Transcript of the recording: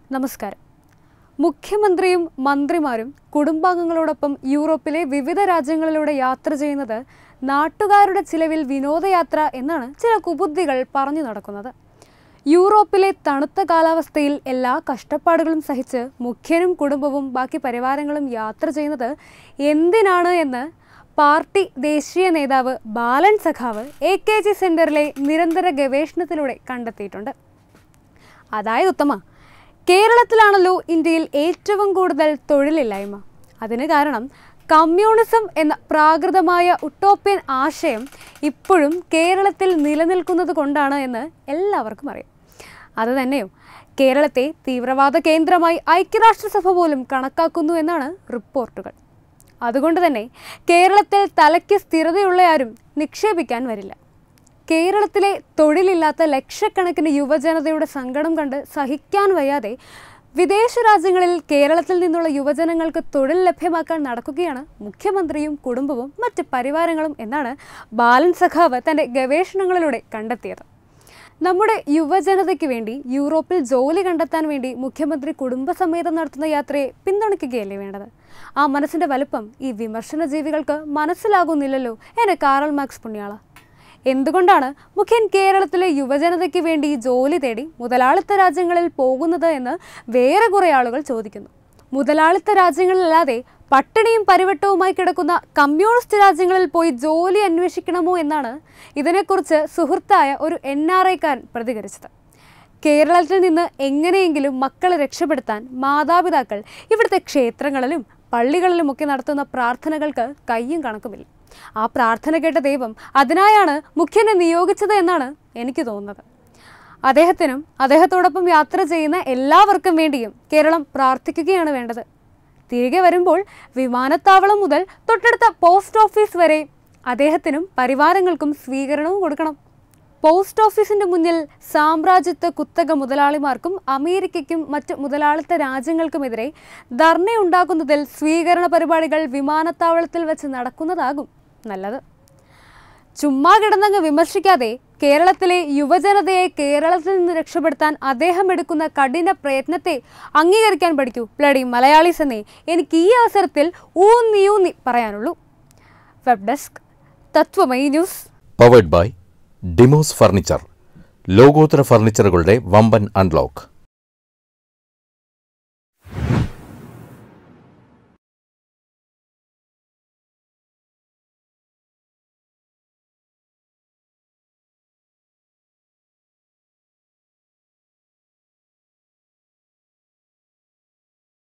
നമസ്കാരം മുഖ്യമന്ത്രിയും മന്ത്രിമാരും കുടുംബാംഗങ്ങളോടൊപ്പം യൂറോപ്പിലെ വിവിധ രാജ്യങ്ങളിലൂടെ യാത്ര ചെയ്യുന്നത് നാട്ടുകാരുടെ ചിലവിൽ വിനോദയാത്ര എന്നാണ് ചില കുബുദ്ധികൾ പറഞ്ഞു നടക്കുന്നത് യൂറോപ്പിലെ തണുത്ത കാലാവസ്ഥയിൽ എല്ലാ കഷ്ടപ്പാടുകളും സഹിച്ച് മുഖ്യനും കുടുംബവും ബാക്കി പരിവാരങ്ങളും യാത്ര ചെയ്യുന്നത് എന്തിനാണ് എന്ന് പാർട്ടി ദേശീയ നേതാവ് ബാലൻ സഖാവ് എ കെ ജി സെന്ററിലെ നിരന്തര ഗവേഷണത്തിലൂടെ കണ്ടെത്തിയിട്ടുണ്ട് അതായത് ഉത്തമ കേരളത്തിലാണല്ലോ ഇന്ത്യയിൽ ഏറ്റവും കൂടുതൽ തൊഴിലില്ലായ്മ അതിന് കാരണം കമ്മ്യൂണിസം എന്ന പ്രാകൃതമായ ഉട്ടോപ്യൻ ആശയം ഇപ്പോഴും കേരളത്തിൽ നിലനിൽക്കുന്നത് കൊണ്ടാണ് എന്ന് എല്ലാവർക്കും അറിയാം അത് തന്നെയോ കേരളത്തെ തീവ്രവാദ കേന്ദ്രമായി ഐക്യരാഷ്ട്രസഭ പോലും കണക്കാക്കുന്നു എന്നാണ് റിപ്പോർട്ടുകൾ അതുകൊണ്ട് തന്നെ കേരളത്തിൽ തലയ്ക്ക് സ്ഥിരതയുള്ള ആരും നിക്ഷേപിക്കാൻ വരില്ല കേരളത്തിലെ തൊഴിലില്ലാത്ത ലക്ഷക്കണക്കിന് യുവജനതയുടെ സങ്കടം കണ്ട് സഹിക്കാൻ വയ്യാതെ വിദേശ രാജ്യങ്ങളിൽ കേരളത്തിൽ നിന്നുള്ള യുവജനങ്ങൾക്ക് തൊഴിൽ ലഭ്യമാക്കാൻ നടക്കുകയാണ് മുഖ്യമന്ത്രിയും കുടുംബവും മറ്റ് പരിവാരങ്ങളും എന്നാണ് ബാലൻ സഖാവ് തൻ്റെ ഗവേഷണങ്ങളിലൂടെ കണ്ടെത്തിയത് നമ്മുടെ യുവജനതയ്ക്ക് വേണ്ടി യൂറോപ്പിൽ ജോലി കണ്ടെത്താൻ വേണ്ടി മുഖ്യമന്ത്രി കുടുംബസമേതം നടത്തുന്ന യാത്രയെ പിന്തുണയ്ക്കുകയല്ലേ വേണ്ടത് ആ മനസ്സിൻ്റെ വലുപ്പം ഈ വിമർശന ജീവികൾക്ക് മനസ്സിലാകുന്നില്ലല്ലോ എന്നെ കാറൽ മാർക്സ് പുണ്യാള എന്തുകൊണ്ടാണ് മുഖ്യൻ കേരളത്തിലെ യുവജനതയ്ക്ക് വേണ്ടി ജോലി തേടി മുതലാളിത്ത രാജ്യങ്ങളിൽ പോകുന്നത് എന്ന് വേറെ കുറേ ആളുകൾ ചോദിക്കുന്നു മുതലാളിത്ത രാജ്യങ്ങളിലല്ലാതെ പട്ടിണിയും പരിവട്ടവുമായി കിടക്കുന്ന കമ്മ്യൂണിസ്റ്റ് രാജ്യങ്ങളിൽ പോയി ജോലി അന്വേഷിക്കണമോ എന്നാണ് ഇതിനെക്കുറിച്ച് സുഹൃത്തായ ഒരു എൻ ആർ ഐക്കാരൻ പ്രതികരിച്ചത് കേരളത്തിൽ നിന്ന് എങ്ങനെയെങ്കിലും മക്കളെ രക്ഷപ്പെടുത്താൻ മാതാപിതാക്കൾ ഇവിടുത്തെ ക്ഷേത്രങ്ങളിലും പള്ളികളിലുമൊക്കെ നടത്തുന്ന പ്രാർത്ഥനകൾക്ക് കയ്യും കണക്കുമില്ല ആ പ്രാർത്ഥന കേട്ട ദൈവം അതിനായാണ് മുഖ്യനെ നിയോഗിച്ചത് എന്നാണ് എനിക്ക് തോന്നുന്നത് അദ്ദേഹത്തിനും അദ്ദേഹത്തോടൊപ്പം യാത്ര ചെയ്യുന്ന എല്ലാവർക്കും വേണ്ടിയും കേരളം പ്രാർത്ഥിക്കുകയാണ് വേണ്ടത് തിരികെ വരുമ്പോൾ വിമാനത്താവളം മുതൽ തൊട്ടടുത്ത പോസ്റ്റ് ഓഫീസ് വരെ അദ്ദേഹത്തിനും പരിവാരങ്ങൾക്കും സ്വീകരണവും കൊടുക്കണം പോസ്റ്റ് ഓഫീസിന്റെ മുന്നിൽ സാമ്രാജ്യത്വ കുത്തക മുതലാളിമാർക്കും അമേരിക്കയ്ക്കും മറ്റ് മുതലാളിത്ത രാജ്യങ്ങൾക്കുമെതിരെ ധർണയുണ്ടാക്കുന്നതിൽ സ്വീകരണ പരിപാടികൾ വിമാനത്താവളത്തിൽ വെച്ച് നടക്കുന്നതാകും നല്ലത് ചുമ്മാ കിടന്നങ്ങ് വിമർശിക്കാതെ കേരളത്തിലെ യുവജനതയെ കേരളത്തിൽ നിന്ന് രക്ഷപ്പെടുത്താൻ അദ്ദേഹം എടുക്കുന്ന കഠിന പ്രയത്നത്തെ അംഗീകരിക്കാൻ പഠിക്കൂ പ്ലഡി മലയാളീസ് എന്നേ എനിക്ക് ഈ അവസരത്തിൽ ഊന്നിയൂന്നി പറയാനുള്ളൂ web desk Tatwamayi news powered by Dimos furniture ലോകോത്തര ഫർണിച്ചറുകളുടെ വമ്പൻ അൺലോക്ക്